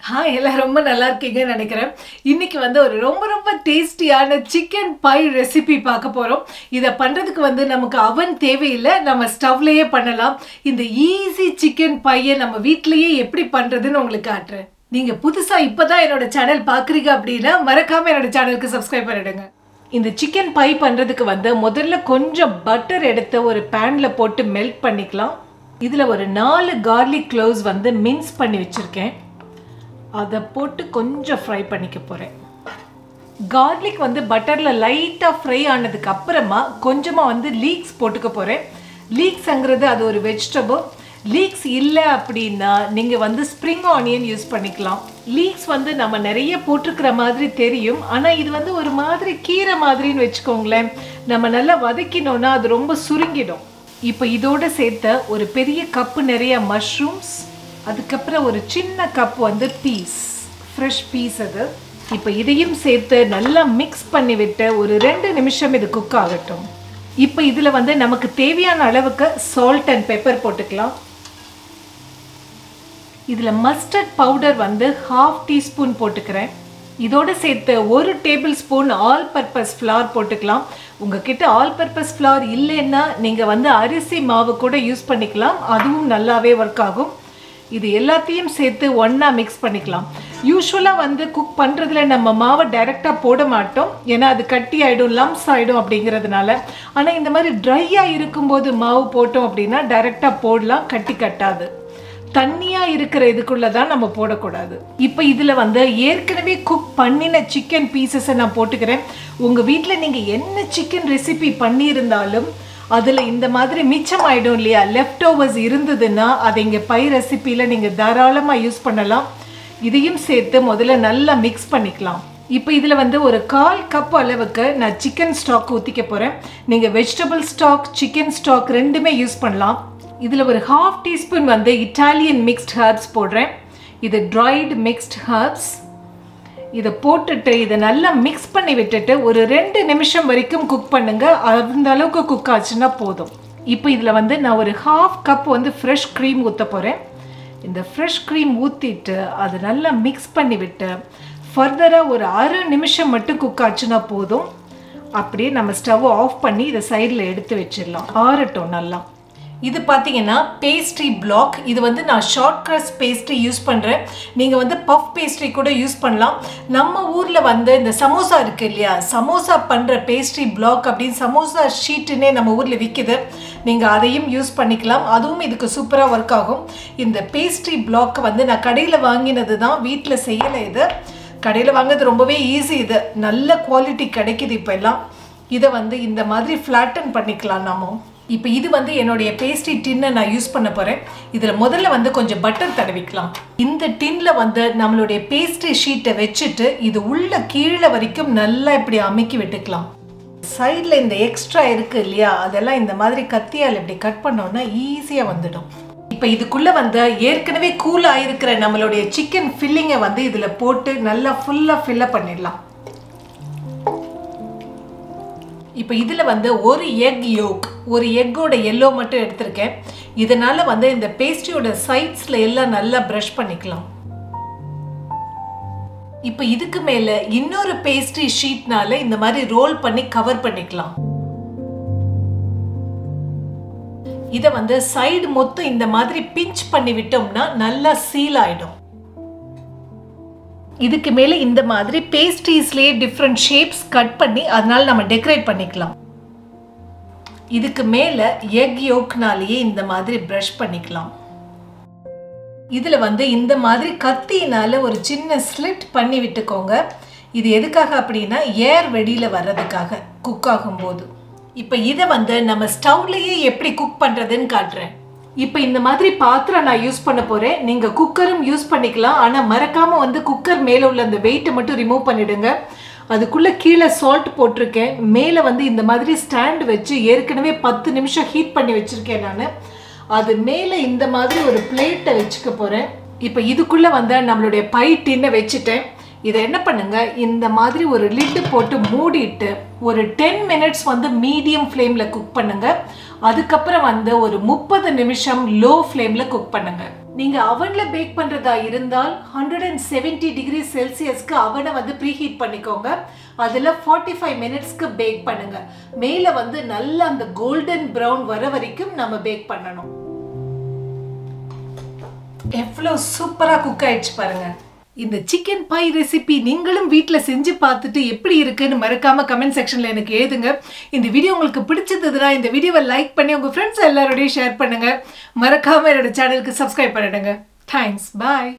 hi எல்லாம் ரொம்ப நல்லா இருக்கீங்கன்னு நினைக்கிறேன் இன்னைக்கு வந்து ஒரு ரொம்ப ரொம்ப டேஸ்டியான சிக்கன் பை ரெசிபி பார்க்க போகிறோம் இதை பண்ணுறதுக்கு வந்து நமக்கு அவன் தேவையில்லை நம்ம ஸ்டவ்லேயே பண்ணலாம் இந்த ஈஸி சிக்கன் பையை நம்ம வீட்லேயே எப்படி பண்ணுறதுன்னு உங்களுக்கு காட்டுறேன் நீங்கள் புதுசாக இப்போ தான் என்னோட சேனல் பார்க்குறீங்க அப்படின்னா மறக்காமல் என்னோட சேனலுக்கு சப்ஸ்கிரைப் பண்ணிடுங்க இந்த சிக்கன் பை பண்ணுறதுக்கு வந்து முதல்ல கொஞ்சம் பட்டர் எடுத்து ஒரு பேனில் போட்டு மெல்ட் பண்ணிக்கலாம் இதில் ஒரு நாலு கார்லிக் க்ளோவ்ஸ் வந்து மின்ஸ் பண்ணி வச்சுருக்கேன் அதை போட்டு கொஞ்சம் ஃப்ரை பண்ணிக்க போகிறேன் கார்லிக் வந்து பட்டரில் லைட்டாக ஃப்ரை ஆனதுக்கு அப்புறமா கொஞ்சமாக வந்து லீக்ஸ் போட்டுக்க போகிறேன் லீக்ஸுங்கிறது அது ஒரு வெஜிடபிள் லீக்ஸ் இல்லை அப்படின்னா நீங்கள் வந்து ஸ்ப்ரிங் ஆனியன் யூஸ் பண்ணிக்கலாம் லீக்ஸ் வந்து நம்ம நிறைய போட்டிருக்கிற மாதிரி தெரியும் ஆனால் இது வந்து ஒரு மாதிரி கீரை மாதிரின்னு வச்சுக்கோங்களேன் நம்ம நல்லா வதக்கினோன்னா அது ரொம்ப சுருங்கிடும் இப்போ இதோட சேர்த்த ஒரு பெரிய கப்பு நிறைய மஷ்ரூம்ஸ் அதுக்கப்புறம் ஒரு சின்ன கப் வந்து பீஸ் ஃப்ரெஷ் பீஸ் அது இப்போ இதையும் சேர்த்து நல்லா மிக்ஸ் பண்ணி விட்டு ஒரு ரெண்டு நிமிஷம் இது குக் ஆகட்டும் இப்போ இதில் வந்து நமக்கு தேவையான அளவுக்கு சால்ட் அண்ட் பெப்பர் போட்டுக்கலாம் இதில் மஸ்டர்ட் பவுடர் வந்து ஹாஃப் டீஸ்பூன் போட்டுக்கிறேன் இதோடு சேர்த்து ஒரு tablespoon all purpose flour போட்டுக்கலாம் உங்ககிட்ட ஆல் பர்பஸ் ஃப்ளார் இல்லைன்னா நீங்கள் வந்து அரிசி மாவு கூட யூஸ் பண்ணிக்கலாம் அதுவும் நல்லாவே ஒர்க் ஆகும் இது எல்லாத்தையும் சேர்த்து ஒன்றா மிக்ஸ் பண்ணிக்கலாம் யூஸ்வலாக வந்து குக் பண்ணுறதுல நம்ம மாவை டைரெக்டாக போட மாட்டோம் ஏன்னா அது கட்டி ஆகிடும் லம்ஸ் ஆகிடும் அப்படிங்கிறதுனால ஆனால் இந்த மாதிரி ட்ரையாக இருக்கும்போது மாவு போட்டோம் அப்படின்னா டைரெக்டாக போடலாம் கட்டி கட்டாது தண்ணியாக இருக்கிற இதுக்குள்ளே தான் நம்ம போடக்கூடாது இப்போ இதில் வந்து ஏற்கனவே குக் பண்ணின சிக்கன் பீசஸை நான் போட்டுக்கிறேன் உங்கள் வீட்டில் நீங்கள் என்ன சிக்கன் ரெசிபி பண்ணியிருந்தாலும் அதில் இந்த மாதிரி மிச்சம் ஆகிடும் இல்லையா லெஃப்ட் ஓவர்ஸ் இருந்ததுன்னா அதை இங்கே பை ரெசிப்பியில் நீங்கள் தாராளமாக யூஸ் பண்ணலாம் இதையும் சேர்த்து முதல்ல நல்லா மிக்ஸ் பண்ணிக்கலாம் இப்போ இதில் வந்து ஒரு கால் கப் அளவுக்கு நான் சிக்கன் ஸ்டாக் ஊற்றிக்க போகிறேன் நீங்கள் வெஜிடபிள் ஸ்டாக் சிக்கன் ஸ்டாக் ரெண்டுமே யூஸ் பண்ணலாம் இதில் ஒரு ஹாஃப் டீஸ்பூன் வந்து இட்டாலியன் மிக்ஸ்ட் ஹர்ப்ஸ் போடுறேன் இது ட்ரைடு மிக்ஸ்ட் ஹர்ப்ஸ் இதை போட்டுட்டு இதை நல்லா மிக்ஸ் பண்ணி விட்டுட்டு ஒரு ரெண்டு நிமிஷம் வரைக்கும் குக் பண்ணுங்க அந்த அளவுக்கு குக் ஆச்சுன்னா போதும் இப்போ இதில் வந்து நான் ஒரு ஹாஃப் கப் வந்து ஃப்ரெஷ் க்ரீம் ஊற்ற போகிறேன் இந்த ஃப்ரெஷ் க்ரீம் ஊற்றிட்டு அதை நல்லா மிக்ஸ் பண்ணி விட்டு ஃபர்தராக ஒரு அரை நிமிஷம் மட்டும் குக் ஆச்சுன்னா போதும் அப்படியே நம்ம ஸ்டவ் ஆஃப் பண்ணி இதை சைடில் எடுத்து வச்சிடலாம் ஆறட்டும் நல்லா இது பார்த்தீங்கன்னா பேஸ்ட்ரி பிளாக் இது வந்து நான் ஷார்ட் கிரஸ் பேஸ்ட்ரி யூஸ் பண்ணுறேன் நீங்கள் வந்து பஃப் பேஸ்ட்ரி கூட யூஸ் பண்ணலாம் நம்ம ஊரில் வந்து இந்த சமோசா இருக்குது இல்லையா சமோசா பண்ணுற பேஸ்ட்ரி பிளாக் அப்படின்னு சமோசா ஷீட்டுன்னே நம்ம ஊரில் விற்கிது நீங்கள் அதையும் யூஸ் பண்ணிக்கலாம் அதுவும் இதுக்கு சூப்பராக ஒர்க் ஆகும் இந்த பேஸ்ட்ரி பிளாக் வந்து நான் கடையில் வாங்கினது தான் வீட்டில் செய்யலை இது கடையில் வாங்குறது ரொம்பவே ஈஸி இது நல்ல குவாலிட்டி கிடைக்குது இப்போ எல்லாம் இதை வந்து இந்த மாதிரி ஃப்ளாட்டன் பண்ணிக்கலாம் நாம இப்போ இது வந்து என்னுடைய பேஸ்ட்ரி டின்னை நான் யூஸ் பண்ண போகிறேன் இதில் முதல்ல வந்து கொஞ்சம் பட்டர் தடவிக்கலாம் இந்த டின்னில் வந்து நம்மளுடைய பேஸ்ட்ரி ஷீட்டை வச்சுட்டு இது உள்ள கீழே வரைக்கும் நல்லா இப்படி அமைக்கி விட்டுக்கலாம் சைடில் இந்த எக்ஸ்ட்ரா இருக்குது இல்லையா அதெல்லாம் இந்த மாதிரி கத்தியால் இப்படி கட் பண்ணோன்னா ஈஸியாக வந்துடும் இப்போ இதுக்குள்ளே வந்து ஏற்கனவே கூல் ஆகிருக்கிற நம்மளுடைய சிக்கன் ஃபில்லிங்கை வந்து இதில் போட்டு நல்லா ஃபுல்லாக ஃபில்லப் பண்ணிடலாம் இப்போ இதில் வந்து ஒரு எக் யோக் ஒரு எக்கோட எல்லோ மட்டும் எடுத்திருக்கேன் இதனால் வந்து இந்த பேஸ்ட்ரியோட சைட்ஸில் எல்லாம் நல்லா ப்ரஷ் பண்ணிக்கலாம் இப்போ இதுக்கு மேலே இன்னொரு பேஸ்ட்ரி ஷீட்னால இந்த மாதிரி ரோல் பண்ணி கவர் பண்ணிக்கலாம் இதை வந்து சைடு மொத்தம் இந்த மாதிரி பிஞ்ச் பண்ணி விட்டோம்னா நல்லா சீல் ஆயிடும் இதுக்கு மேலே இந்த மாதிரி பேஸ்ட்ரீஸ்லேயே டிஃப்ரெண்ட் ஷேப்ஸ் கட் பண்ணி அதனால நம்ம டெக்கரேட் பண்ணிக்கலாம் இதுக்கு மேலே எக் யோக்னாலேயே இந்த மாதிரி ப்ரஷ் பண்ணிக்கலாம் இதில் வந்து இந்த மாதிரி கத்தினால ஒரு சின்ன ஸ்லிட் பண்ணி விட்டுக்கோங்க இது எதுக்காக அப்படின்னா ஏர் வெடியில் வர்றதுக்காக குக் ஆகும்போது இப்போ இதை வந்து நம்ம ஸ்டவ்லேயே எப்படி குக் பண்ணுறதுன்னு காட்டுறேன் இப்போ இந்த மாதிரி பாத்திரம் நான் யூஸ் பண்ண போகிறேன் நீங்கள் குக்கரும் யூஸ் பண்ணிக்கலாம் ஆனால் மறக்காமல் வந்து குக்கர் மேலே உள்ள அந்த வெயிட்டை மட்டும் ரிமூவ் பண்ணிவிடுங்க அதுக்குள்ளே கீழே சால்ட் போட்டிருக்கேன் மேலே வந்து இந்த மாதிரி ஸ்டாண்ட் வச்சு ஏற்கனவே பத்து நிமிஷம் ஹீட் பண்ணி வச்சுருக்கேன் நான் அது மேலே இந்த மாதிரி ஒரு பிளேட்டை வச்சுக்க போகிறேன் இப்போ இதுக்குள்ளே வந்து நம்மளுடைய பை டின்னை வச்சுட்டேன் இதை என்ன பண்ணுங்க இந்த மாதிரி ஒரு லிட்டு போட்டு மூடிட்டு ஒரு டென் மினிட்ஸ் வந்து மீடியம் ஃப்ளேமில் குக் பண்ணுங்க அதுக்கப்புறம் வந்து ஒரு முப்பது நிமிஷம் லோ ஃப்ளேமில் குக் பண்ணுங்க நீங்க அவன்ல பேக் பண்றதா இருந்தால் ஹண்ட்ரட் அண்ட் செவன்டி டிகிரி செல்சியஸ்க்கு அவனை வந்து ப்ரீஹீட் பண்ணிக்கோங்க அதில் ஃபார்ட்டி ஃபைவ் மினிட்ஸ்க்கு பேக் பண்ணுங்க மேலே வந்து நல்ல அந்த கோல்டன் ப்ரௌன் வர வரைக்கும் நம்ம பேக் பண்ணணும் எவ்வளோ சூப்பராக குக் ஆயிடுச்சு பாருங்க இந்த சிக்கன் பை ரெசிபி நீங்களும் வீட்டில் செஞ்சு பார்த்துட்டு எப்படி இருக்குன்னு மறக்காம கமெண்ட் செக்ஷனில் எனக்கு எழுதுங்க இந்த வீடியோ உங்களுக்கு பிடிச்சதுன்னா இந்த வீடியோவை லைக் பண்ணி உங்கள் ஃப்ரெண்ட்ஸ் எல்லாரோடையும் ஷேர் பண்ணுங்க மறக்காம என்னோட சேனலுக்கு சப்ஸ்கிரைப் பண்ணிடுங்க தேங்க்ஸ் பாய்